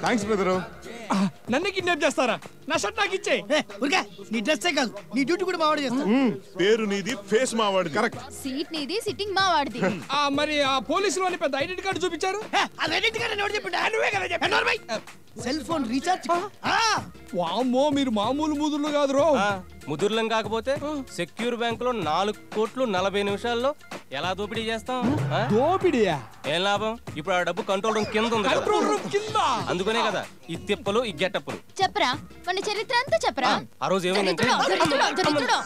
Thanks brother నన్ను kidnap చేస్తారా నా షర్ట్ నాకు ఇచ్చే ఏ, ఊరికే నీ డ్రెస్సే కాదు నీ డ్యూటీ కూడా మావాడు చేస్తా పేరు నీది ఫేస్ మావాడిది కరెక్ట్ సీట్ నీది సిట్టింగ్ మా వాడిది మరి ఆ పోలీసులు అని పెద్ద ఐడెంటి కార్డు చూపించారు ఏ, ఆ రెడ్డి గారు ఎవరు చెప్పిండు నువ్వే కదా చెప్పి సెల్ ఫోన్ రీఛార్జ్ వామ్మో మీరు మామూలు ముదులు కాదు రో ఆ, ముదుర్లం కాకపోతే సెక్యూర్ బ్యాంక్ లో నాలుగు కోట్లు నలభై నిమిషాల్లో ఎలా దోపిడీ చేస్తాం ఆ? దోపిడియా ఏం లాభం ఇప్పుడు ఆ డబ్బు కంట్రోల్ రూమ్ కింద ఉంది కదా. కంట్రోల్ రూమ్ కింద అందుకనే కదా ఈ తిప్పలు ఈ గెటప్పులు చెప్పరా మన చరిత్ర అంతా చెప్పరా ఆ రోజు ఏమైందంటే దరిద్రుడు, దరిద్రుడు, దరిద్రుడు.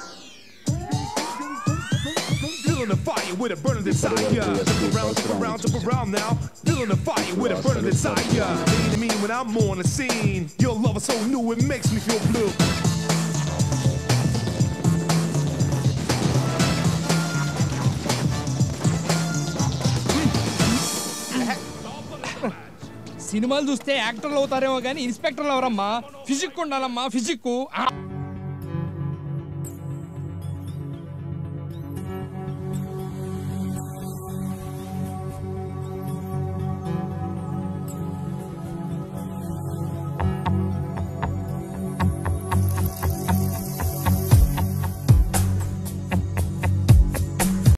Feeling the fire with a burning desire. Jump around, jump around, jump around now. Feeling the fire with a burning desire. Mean to me when I'm on the scene. Your love is so new, it makes me feel blue. సినిమాలు చూస్తే యాక్టర్లు అవుతారేమో కానీ ఇన్స్పెక్టర్లు ఎవరమ్మా physique ఉండాలమ్మా physique